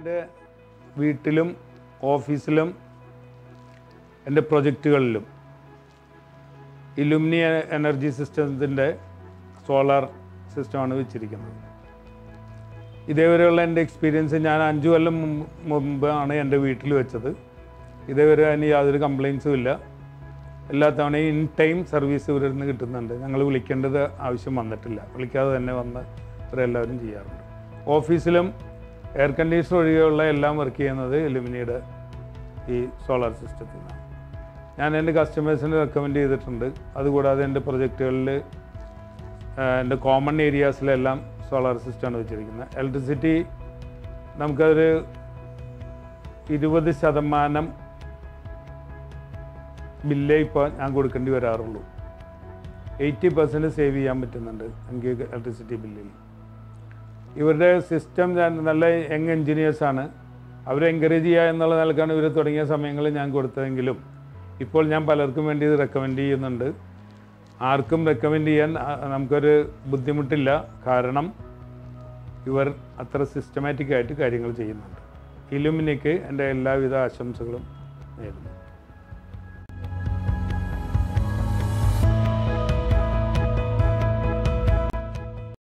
എൻ്റെ വീട്ടിലും ഓഫീസിലും എൻ്റെ പ്രൊജക്റ്റുകളിലും ഇലുമിനി എനർജി സിസ്റ്റത്തിൻ്റെ സോളാർ സിസ്റ്റമാണ് വെച്ചിരിക്കുന്നത് ഇതേവരെയുള്ള എൻ്റെ എക്സ്പീരിയൻസ് ഞാൻ അഞ്ച് കൊല്ലം മുമ്പ് മുമ്പാണ് എൻ്റെ വീട്ടിൽ വെച്ചത് ഇതേവരെ അതിന് യാതൊരു കംപ്ലയിൻസും ഇല്ല എല്ലാ തവണയും ഇൻ ടൈം സർവീസ് ഇവരിൽ നിന്ന് കിട്ടുന്നുണ്ട് ഞങ്ങൾ വിളിക്കേണ്ടത് ആവശ്യം വന്നിട്ടില്ല വിളിക്കാതെ തന്നെ വന്ന് ഇവരെല്ലാവരും ചെയ്യാറുണ്ട് ഓഫീസിലും എയർ കണ്ടീഷണർ ഒഴികെയുള്ള എല്ലാം വർക്ക് ചെയ്യുന്നത് എലുമിനിയുടെ ഈ സോളാർ സിസ്റ്റത്തിൽ നിന്നാണ് ഞാൻ എൻ്റെ കസ്റ്റമേഴ്സിന് റെക്കമെൻഡ് ചെയ്തിട്ടുണ്ട് അതുകൂടാതെ എൻ്റെ പ്രൊജക്റ്റുകളിൽ എൻ്റെ കോമൺ ഏരിയാസിലെല്ലാം സോളാർ സിസ്റ്റമാണ് വെച്ചിരിക്കുന്നത് ഇലക്ട്രിസിറ്റി നമുക്കതൊരു ഇരുപത് ശതമാനം ബില്ലേ ഇപ്പോൾ ഞാൻ കൊടുക്കേണ്ടി വരാറുള്ളൂ എയ്റ്റി പെർസെൻറ്റ് സേവ് ചെയ്യാൻ പറ്റുന്നുണ്ട് എനിക്ക് ഇലക്ട്രിസിറ്റി ബില്ലിൽ ഇവരുടെ സിസ്റ്റം നല്ല യങ് എൻജിനീയേഴ്സാണ് അവരെ എൻകറേജ് ചെയ്യുക എന്നുള്ള നിലക്കാണ് ഇവർ തുടങ്ങിയ സമയങ്ങളിൽ ഞാൻ കൊടുത്തതെങ്കിലും ഇപ്പോൾ ഞാൻ പലർക്കും വേണ്ടി ഇത് റെക്കമെൻഡ് ചെയ്യുന്നുണ്ട് ആർക്കും റെക്കമെൻഡ് ചെയ്യാൻ ആ, നമുക്കൊരു ബുദ്ധിമുട്ടില്ല കാരണം ഇവർ അത്ര സിസ്റ്റമാറ്റിക് ആയിട്ട് കാര്യങ്ങൾ ചെയ്യുന്നുണ്ട് ഇലുമിനിക്ക് എൻ്റെ എല്ലാവിധ ആശംസകളും നേരുന്നു